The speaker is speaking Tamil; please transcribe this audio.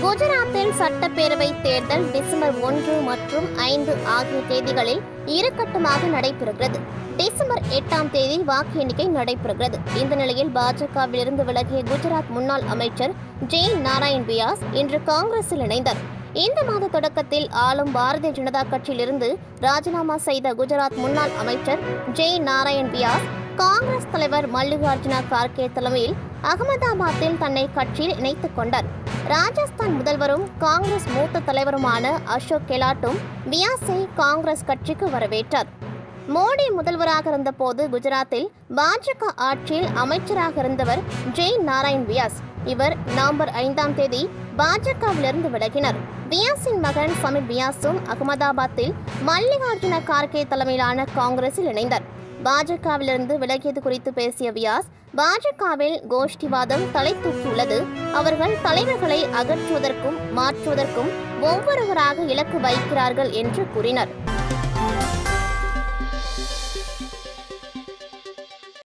குஜராத்தில் சட்டப்பேரவை தேர்தல் டிசம்பர் ஒன்று மற்றும் ஐந்து ஆகிய தேதிகளில் இரு கட்டமாக நடைபெறுகிறது டிசம்பர் எட்டாம் தேதி வாக்கு எண்ணிக்கை நடைபெறுகிறது இந்த நிலையில் பாஜகவிலிருந்து விலகிய குஜராத் முன்னாள் அமைச்சர் ஜெய் நாராயண் வியாஸ் இன்று காங்கிரஸில் இணைந்தார் இந்த மாத தொடக்கத்தில் ஆளும் பாரதிய ஜனதா கட்சியிலிருந்து ராஜினாமா செய்த குஜராத் முன்னாள் அமைச்சர் ஜெய் நாராயண் வியாஸ் காங்கிரஸ் தலைவர் மல்லிகார்ஜுனா கார்கே தலைமையில் அகமதாபாத்தில் தன்னை கட்சியில் இணைத்துக் கொண்டார் ராஜஸ்தான் முதல்வரும் காங்கிரஸ் மூத்த தலைவருமான அசோக் கெலாட்டும் வியாஸை காங்கிரஸ் கட்சிக்கு வரவேற்றார் மோடி முதல்வராக இருந்தபோது குஜராத்தில் பாஜக ஆட்சியில் அமைச்சராக இருந்தவர் ஜெய் நாராயண் வியாஸ் இவர் நவம்பர் ஐந்தாம் தேதி பாஜகவிலிருந்து விலகினார் வியாஸின் மகன் சமித் வியாஸும் அகமதாபாத்தில் மல்லிகார்ஜுன கார்கே தலைமையிலான காங்கிரஸில் இணைந்தார் பாஜகவிலிருந்து விலகியது குறித்து பேசிய வியாஸ் பாஜகவில் கோஷ்டிவாதம் தலை தூக்கியுள்ளது அவர்கள் தலைவர்களை அகற்றுவதற்கும் மாற்றுவதற்கும் ஒவ்வொருவராக இலக்கு வைக்கிறார்கள் என்று கூறினர்